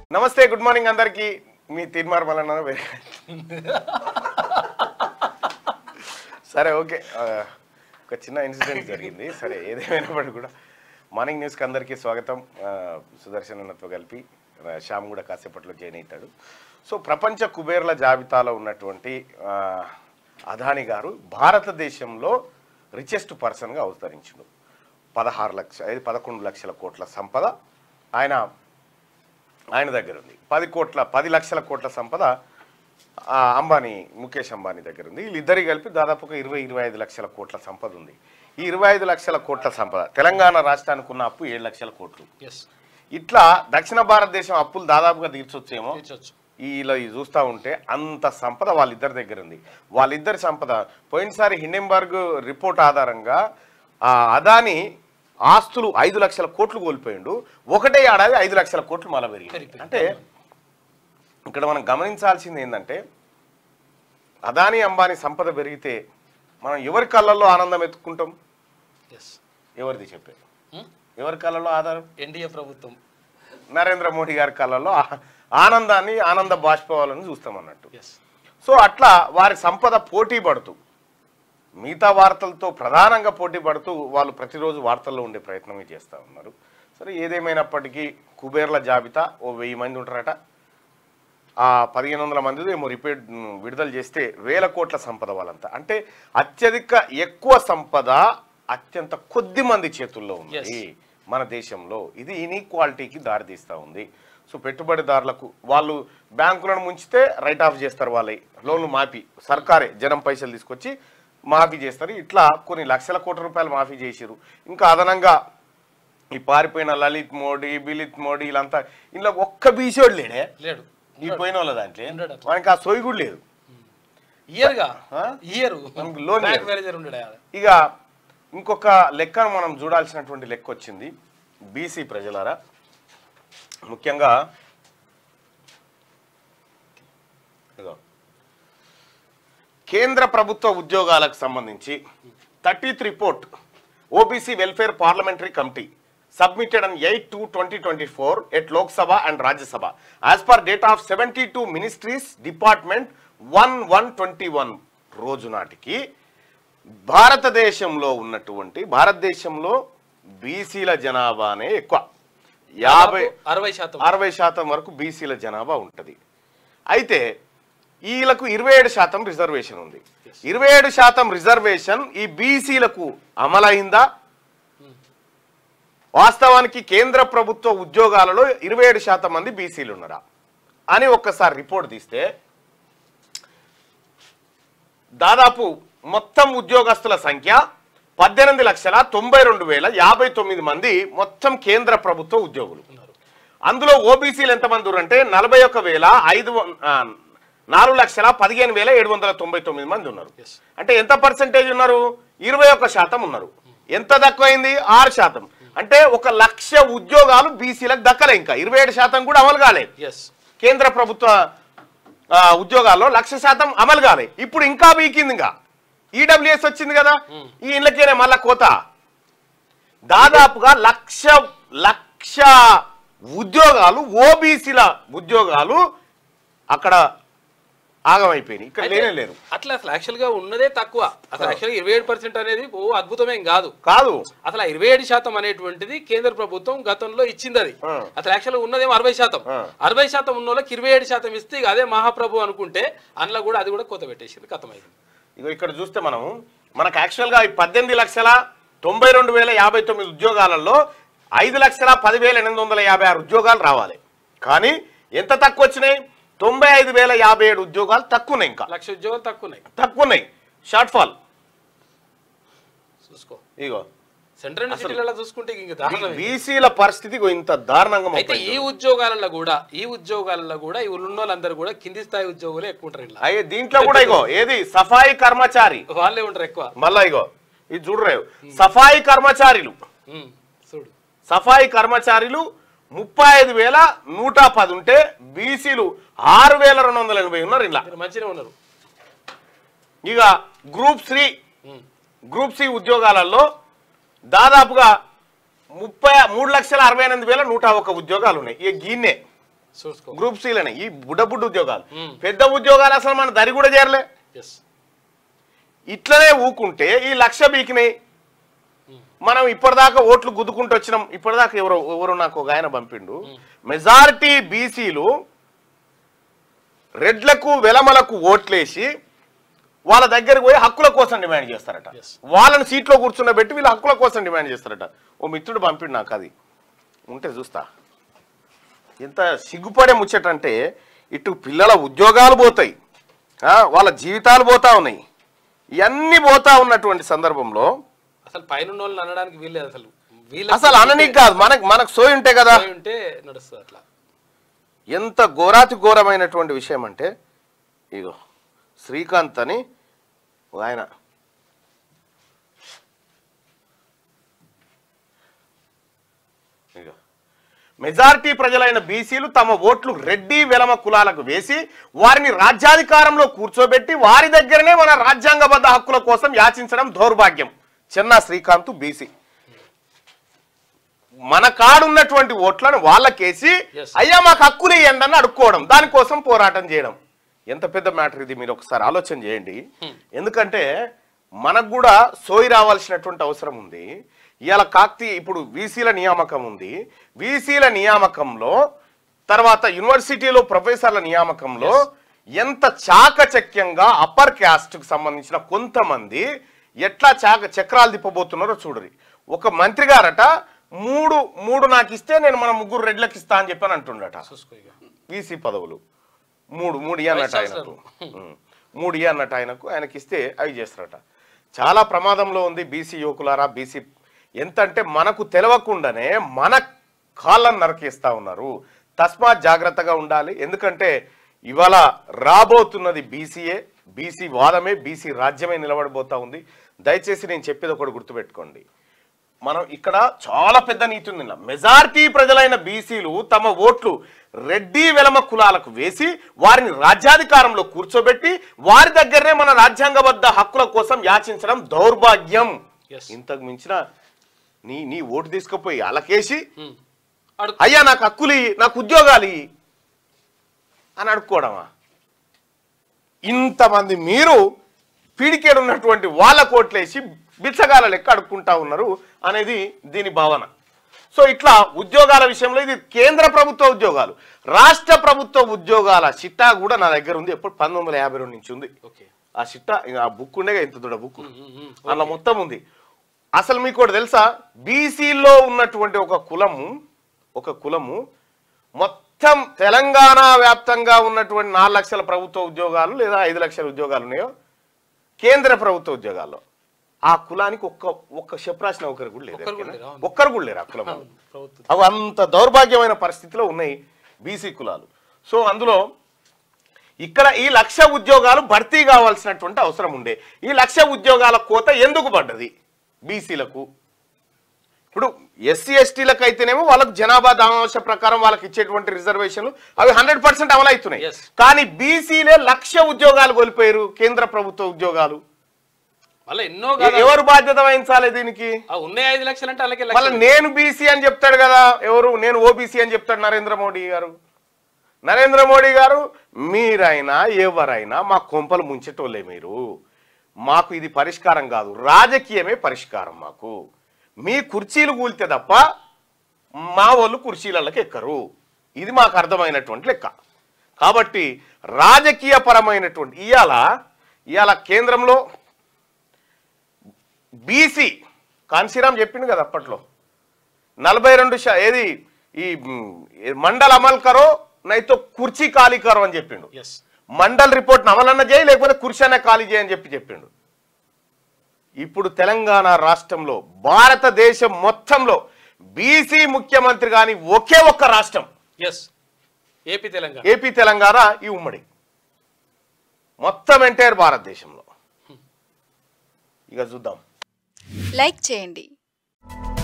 నమస్తే good morning అందరికి మీ తీర్మార్ మల్లన్న వేరే సరే ఓకే ఆ, ఒక చిన్న ఇన్సిడెంట్ జరిగింది సరే ఏదేమైనప్పటికీ కూడా మార్నింగ్ న్యూస్కి అందరికీ స్వాగతం ఆ, సుదర్శన్ అన్నతో కలిపి ఆ, శ్యామ్ కూడా కాసేపట్లో జాయిన్ అవుతాడు సో ప్రపంచ కుబేర్ల జాబితాలో ఉన్నటువంటి ఆ, అదాని గారు భారతదేశంలో రిచెస్ట్ పర్సన్గా అవతరించిండు పదహారు లక్ష ఐదు పదకొండు లక్షల కోట్ల సంపద ఆయన ఆయన దగ్గర ఉంది పది కోట్ల పది లక్షల కోట్ల సంపద ఆ, అంబానీ ముఖేష్ అంబానీ దగ్గర ఉంది వీళ్ళిద్దరికి కలిపి దాదాపు ఒక ఇరవై ఇరవై ఐదు లక్షల కోట్ల సంపద ఉంది ఈ ఇరవై ఐదు లక్షల కోట్ల సంపద తెలంగాణ రాష్ట్రానికి ఉన్న అప్పు ఏడు లక్షల కోట్లు ఎస్ ఇట్లా దక్షిణ భారతదేశం అప్పులు దాదాపుగా తీర్చొచ్చేమో తీర్చొచ్చు ఇలా చూస్తూ ఉంటే అంత సంపద వాళ్ళిద్దరి దగ్గర ఉంది వాళ్ళిద్దరి సంపద పోయినసారి హిండెంబర్గ్ రిపోర్ట్ ఆధారంగా ఆ అదాని ఆస్తులు ఐదు లక్షల కోట్లు కోల్పోయిండు ఒకటే ఏడాది ఐదు లక్షల కోట్లు మళ్ళీ పెరిగింది పెరిగిపోయింది. అంటే ఇక్కడ మనం గమనించాల్సింది ఏంటంటే అదాని అంబానీ సంపద పెరిగితే మనం ఎవరి కళ్ళల్లో ఆనందం ఎత్తుకుంటాం ఎస్ ఎవరిది చెప్పే ఎవరి కళ్ళల్లో ఆధారం ఎన్డీఏ ప్రభుత్వం నరేంద్ర మోడీ గారి కళ్ళల్లో ఆ- ఆనందాన్ని ఆనంద బాష్పవాలను చూస్తామన్నట్టు ఎస్ సో అట్లా వారి సంపద పోటీ పడుతూ మిగతా వార్తలతో ప్రధానంగా పోటీ పడుతూ వాళ్ళు ప్రతిరోజు వార్తల్లో ఉండే ప్రయత్నమే చేస్తూ ఉన్నారు సరే ఏదేమైనప్పటికీ కుబేర్ల జాబితా ఓ వెయ్యి మంది ఉంటారట ఆ పదిహేను వందల మంది ఏమో రిపీట్ విడుదల చేస్తే వేల కోట్ల సంపద వాళ్ళంతా అంటే అత్యధిక ఎక్కువ సంపద అత్యంత కొద్ది మంది చేతుల్లో ఉంది మన దేశంలో ఇది ఇన్ఈక్వాలిటీకి దారితీస్తూ ఉంది సో పెట్టుబడిదారులకు వాళ్ళు బ్యాంకులను ముంచితే రైట్ ఆఫ్ చేస్తారు వాళ్ళే లోన్లు మాఫీ సర్కారే జనం పైసలు తీసుకొచ్చి మాఫీ చేస్తారు ఇట్లా కొన్ని లక్షల కోట్ల రూపాయలు మాఫీ చేసిరు ఇంకా అదనంగా ఈ పారిపోయిన లలిత్ మోడీ బిలిత్ మోడీ వీళ్ళంతా ఇంట్లో ఒక్క బీసోడు లేడే లేడు ఈ పోయిన వాళ్ళ దాంట్లో ఉండడు అట్లా. వానికి ఆ సోయి కూడా లేదు ఇయర్గా ఆ? ఇయర్ మనకు లోన్ బ్యాంక్ ఇయ్యరు. మేనేజర్ ఉండడు ఆడ. ఇక ఇంకొక లెక్కను మనం చూడాల్సినటువంటి లెక్క వచ్చింది బీసీ ప్రజలారా ముఖ్యంగా ఇదిగో. కేంద్ర ప్రభుత్వ ఉద్యోగాలకు సంబంధించి thirtieth report OBC welfare parliamentary committee submitted on 8 to 2024 at Lok Sabha and Rajya Sabha. As per data of 72 ministries, department 1121 రోజు నాటికి భారతదేశంలో ఉన్నటువంటి భారతదేశంలో బీసీల జనాభానే ఎక్కువ యాభై అరవై శాతం అరవై శాతం వరకు బీసీల జనాభా ఉంటుంది అయితే వీళ్ళకు ఇరవై ఏడు శాతం రిజర్వేషన్ ఉంది ఇరవై ఏడు శాతం రిజర్వేషన్ ఈ బీసీలకు అమలైందా వాస్తవానికి కేంద్ర ప్రభుత్వ ఉద్యోగాలలో ఇరవై ఏడు శాతం మంది బీసీలు ఉన్నారా అని ఒక్కసారి రిపోర్ట్ తీస్తే దాదాపు మొత్తం ఉద్యోగస్తుల సంఖ్య పద్దెనిమిది లక్షల తొంభై రెండు వేల యాభై తొమ్మిది మంది మొత్తం కేంద్ర ప్రభుత్వ ఉద్యోగులు ఉన్నారు అందులో ఓబీసీలు ఎంతమంది ఉన్నారు అంటే నలభై ఒక్క వేల ఐదు వం- ఆ, నాలుగు లక్షల పదిహేను వేల ఏడు వందల తొంభై తొమ్మిది మంది ఉన్నారు ఎస్ అంటే ఎంత పర్సెంటేజ్ ఉన్నారు ఇరవై ఒక్క శాతం ఉన్నారు ఎంత తక్కువైంది ఆరు శాతం అంటే ఒక లక్ష ఉద్యోగాలు బీసీలకు దక్కలే ఇంకా ఇరవై ఏడు శాతం కూడా అమలు కాలేదు ఎస్ కేంద్ర ప్రభుత్వ ఆ, ఉద్యోగాల్లో లక్ష శాతం అమలు కాలే ఇప్పుడు ఇంకా వీకింది ఇంకా ఈడబ్ల్యూఎస్ వచ్చింది కదా ఈ ఇళ్ళకేనే మళ్ళా కోత దాదాపుగా లక్ష లక్ష ఉద్యోగాలు ఓబీసీల ఉద్యోగాలు అక్కడ ఆగమైపోయినాయి ఇక్కడ లేనే లేరు అట్లా అసలు యాక్చువల్ గా ఉన్నదే తక్కువ అసలు యాక్చువల్గా ఇరవై ఏడు పర్సెంట్ అనేది ఓ అద్భుతమేం కాదు కాదు అసలు ఇరవై ఏడు శాతం అనేటువంటిది కేంద్ర ప్రభుత్వం గతంలో ఇచ్చింది అది ఆ. అసలు యాక్చువల్గా ఉన్నదేమో అరవై శాతం ఆ. అరవై శాతం ఉన్న వాళ్ళకి ఇరవై ఏడు శాతం ఇస్తే ఇక అదే మహాప్రభు అనుకుంటే అందులో కూడా అది కూడా కొత్త పెట్టేసింది కథమైంది ఇగో ఇక్కడ చూస్తే మనం మనకు యాక్చువల్గా ఈ పద్దెనిమిది లక్షల తొంభై రెండు వేల యాభై తొమ్మిది ఉద్యోగాలలో ఐదు లక్షల పదివేల ఎనిమిది వందల యాభై ఆరు ఉద్యోగాలు రావాలి కానీ ఎంత తక్కువ వచ్చినాయి తొంభై ఐదు వేల యాభై ఏడు ఉద్యోగాలు తక్కువ ఉన్నాయి ఇంకా లక్ష ఉద్యోగాలు తక్కువ ఉన్నాయి తక్కువ ఉన్నాయి షార్ట్ ఫాల్ చూసుకో ఇగో సెంట్రల్ సిటీలలో చూసుకుంటే ఇంక దారుణం బీసీల పరిస్థితి ఇగో ఇంత దారుణంగా అయితే మొత్తం ఈ ఉద్యోగాలలో కూడా ఈ ఉద్యోగాలలో కూడా ఈ ఉన్న వాళ్ళందరూ కూడా కింది స్థాయి ఉద్యోగులే ఎక్కువ ఉంటారు ఇలా అయ్యే దీంట్లో కూడా ఇగో ఏది సఫాయి కర్మచారి వాళ్ళే ఉంటారు ఎక్కువ మళ్ళా ఇగో ఇది చూడరేవు సఫాయి కర్మచారులు ఉమ్, చూడు సఫాయి కర్మచారులు ముప్పై ఐదు వేల నూట పది ఉంటే బీసీలు ఆరు వేల రెండు వందల ఎనభై ఉన్నారు ఇలా మీరు మంచిగా ఉన్నారు ఇక group three um, group C ఉద్యోగాలలో దాదాపుగా ముప్పై మూడు లక్షల అరవై ఎనిమిది వేల నూట ఒక ఉద్యోగాలు ఉన్నాయి ఇక గీన్నే చూసుకో గ్రూప్ సీలనే ఈ బుడ్డ ఉద్యోగాలు మ్మ్. పెద్ద ఉద్యోగాలు అసలు మన దరి కూడా చేరలే ఎస్ ఇట్లనే ఊకుంటే ఈ లక్ష బీకినాయి మనం ఇప్పటిదాకా ఓట్లు గుద్దుకుంటూ వచ్చినాం ఇప్పటిదాకా ఎవరు ఎవరు నాకు ఒక ఆయన పంపిండు మెజారిటీ బీసీలు రెడ్లకు వెలమలకు ఓట్లేసి వాళ్ళ దగ్గరికి పోయి హక్కుల కోసం డిమాండ్ చేస్తారట Yes. వాళ్ళని సీట్లో కూర్చున్నబెట్టి వీళ్ళు హక్కుల కోసం డిమాండ్ చేస్తారట ఓ మిత్రుడు పంపిండు నాకు అది ఉంటే చూస్తా ఎంత సిగ్గుపడే ముచ్చటంటే ఇటు పిల్లల ఉద్యోగాలు పోతాయి ఆ, వాళ్ళ జీవితాలు పోతా ఉన్నాయి ఇవన్నీ పోతా ఉన్నటువంటి సందర్భంలో అసలు పైన ఉన్న వాళ్ళని అనడానికి వీల్లేదు అసలు వీళ్ళ అసలు అననీకి కాదు మనకు మనకు సోయి ఉంటే కదా ఉంటే నడుస్తుంది అట్లా ఎంత ఘోరాతి ఘోరమైనటువంటి విషయం అంటే ఇగో శ్రీకాంత్ అని ఒక ఆయన ఇగో మెజారిటీ ప్రజలైన బీసీలు తమ ఓట్లు రెడ్డి వెలమ కులాలకు వేసి వారిని రాజ్యాధికారంలో కూర్చోబెట్టి వారి దగ్గరనే మన రాజ్యాంగబద్ధ హక్కుల కోసం యాచించడం దౌర్భాగ్యం చెన్నా శ్రీకాంత్ బీసీ మన కాడున్నటువంటి ఓట్లను వాళ్ళకేసి Yes. అయ్యా మాకు హక్కులు ఇవ్వండి అని అడుక్కోవడం దానికోసం పోరాటం చేయడం ఎంత పెద్ద మ్యాటర్ ఇది మీరు ఒకసారి ఆలోచన చేయండి ఎందుకంటే మనకు కూడా సోయి రావాల్సినటువంటి అవసరం ఉంది ఇవాళ కాక్తి ఇప్పుడు వీసీల నియామకం ఉంది వీసీల నియామకంలో తర్వాత యూనివర్సిటీలో ప్రొఫెసర్ల నియామకంలో ఎంత చాకచక్యంగా అప్పర్ క్యాస్ట్కి సంబంధించిన కొంతమంది ఎట్లా చాక చక్రాలు తిప్పబోతున్నారో చూడరి ఒక మంత్రి గారట మూడు మూడు నాకు ఇస్తే నేను మన ముగ్గురు రెడ్లకి ఇస్తా అని చెప్పని అంటుండట చూసుకో ఇక వీసీ పదవులు మూడు మూడు ఇయ్య అన్నట్టు Vice ఆయనకు ఉం. మూడు ఇయ్య అన్నట్టు ఆయనకు ఆయనకి ఇస్తే అవి చేస్తారట చాలా ప్రమాదంలో ఉంది బీసీ యువకులారా బీసీ ఎంత అంటే మనకు తెలవకుండానే మన కాళ్ళను నరకేస్తా ఉన్నారు తస్మాత్ జాగ్రత్తగా ఉండాలి ఎందుకంటే ఇవాళ రాబోతున్నది బీసీఏ బీసీ వాదమే బీసీ రాజ్యమే నిలబడబోతా ఉంది దయచేసి నేను చెప్పేది ఒకటి గుర్తుపెట్టుకోండి మనం ఇక్కడ చాలా పెద్ద నీతి ఉంది ఇందులో. మెజారిటీ ప్రజలైన బీసీలు తమ ఓట్లు రెడ్డి వెలమ కులాలకు వేసి వారిని రాజ్యాధికారంలో కూర్చోబెట్టి వారి దగ్గరనే మన రాజ్యాంగబద్ధ హక్కుల కోసం యాచించడం దౌర్భాగ్యం Yes. ఇంతకు మించిన నీ నీ ఓటు తీసుకుపోయి అలకేసి ఉమ్. అడుగు అయ్యా నాకు హక్కులు ఇయ్యి, నాకు ఉద్యోగాలు ఇయ్యి అని అడుక్కోవడమా ఇంతమంది మీరు పీడికేడు ఉన్నటువంటి వాళ్ళ కోట్లేసి బిచ్చగాల లెక్క అడుక్కుంటా ఉన్నారు అనేది దీని భావన సో ఇట్లా ఉద్యోగాల విషయంలో ఇది కేంద్ర ప్రభుత్వ ఉద్యోగాలు రాష్ట్ర ప్రభుత్వ ఉద్యోగాల చిట్టా కూడా నా దగ్గర ఉంది ఎప్పుడు పంతొమ్మిది వందల యాభై రెండు నుంచి ఉంది ఓకే ఆ చిట్టా ఇక ఆ బుక్ ఉండేగా ఇంత దొడ బుక్ ఉమ్, ఉమ్. అలా మొత్తం ఉంది అసలు మీకు ఒకటి తెలుసా బీసీలో ఉన్నటువంటి ఒక కులము ఒక కులము మొత్తం తెలంగాణ వ్యాప్తంగా ఉన్నటువంటి నాలుగు లక్షల ప్రభుత్వ ఉద్యోగాలు లేదా ఐదు లక్షల ఉద్యోగాలు ఉన్నాయో కేంద్ర ప్రభుత్వ ఉద్యోగాల్లో ఆ కులానికి ఒక్క ఒక్క చెప్పరాసిన ఒకరు కూడా లేదు ఒక్కరు కూడా లేరు, అవును. ఒక్కరు కూడా లేరు ఆ కులం ప్రభుత్వం అవి అంత దౌర్భాగ్యమైన పరిస్థితిలో ఉన్నాయి బీసీ కులాలు సో అందులో ఇక్కడ ఈ లక్ష ఉద్యోగాలు భర్తీ కావాల్సినటువంటి అవసరం ఉండే ఈ లక్ష ఉద్యోగాల కోత ఎందుకు పడ్డది బీసీలకు ఇప్పుడు ఎస్సీ ఎస్టీలకు అయితేనేమో వాళ్ళకు జనాభా దామాంశ ప్రకారం వాళ్ళకి ఇచ్చేటువంటి రిజర్వేషన్లు అవి హండ్రెడ్ పర్సెంట్ అమలవుతున్నాయి Yes. కానీ బీసీలే లక్ష ఉద్యోగాలు కోల్పోయారు కేంద్ర ప్రభుత్వ ఉద్యోగాలు మళ్ళీ ఎన్నో ఎ- కాదు ఎవరు బాధ్యత వహించాలి దీనికి ఆ ఉన్నాయి ఐదు లక్షలు అంటే అలాగే మళ్ళీ లక్షలు నేను బీసీ అని చెప్తాడు కదా ఎవరు నేను ఓబీసీ అని చెప్తాడు నరేంద్ర మోడీ గారు నరేంద్ర మోడీ గారు మీరైనా ఎవరైనా మా కొంపలు ముంచేటోళ్ళే మీరు మాకు ఇది పరిష్కారం కాదు రాజకీయమే పరిష్కారం మాకు మీ కుర్చీలు కూలితే తప్ప మా వాళ్ళు కుర్చీలకి ఎక్కరు ఇది మాకు అర్థమైనటువంటి లెక్క కాబట్టి రాజకీయ పరమైనటువంటి ఇవాళ ఇవాళ కేంద్రంలో బీసీ కాన్సీరామ్ చెప్పిండు కదా అప్పట్లో నలభై రెండు శా ఏది ఈ మ్, ఏ మండల్ అమల్ కరో నైతో కుర్చీ ఖాళీ కరో అని చెప్పిండు ఎస్ మండల్ రిపోర్ట్ అమలన్న చేయి లేకపోతే కుర్చీ అన్న ఖాళీ చేయి అని చెప్పి చెప్పిండు ఇప్పుడు తెలంగాణ రాష్ట్రంలో భారతదేశం మొత్తంలో బీసీ ముఖ్యమంత్రి కానీ ఒకే ఒక్క రాష్ట్రం yes AP Telangana AP Telangana ఈ ఉమ్మడి మొత్తం ఎంటైర్ భారతదేశంలో ఇక చూద్దాం లైక్ చేయండి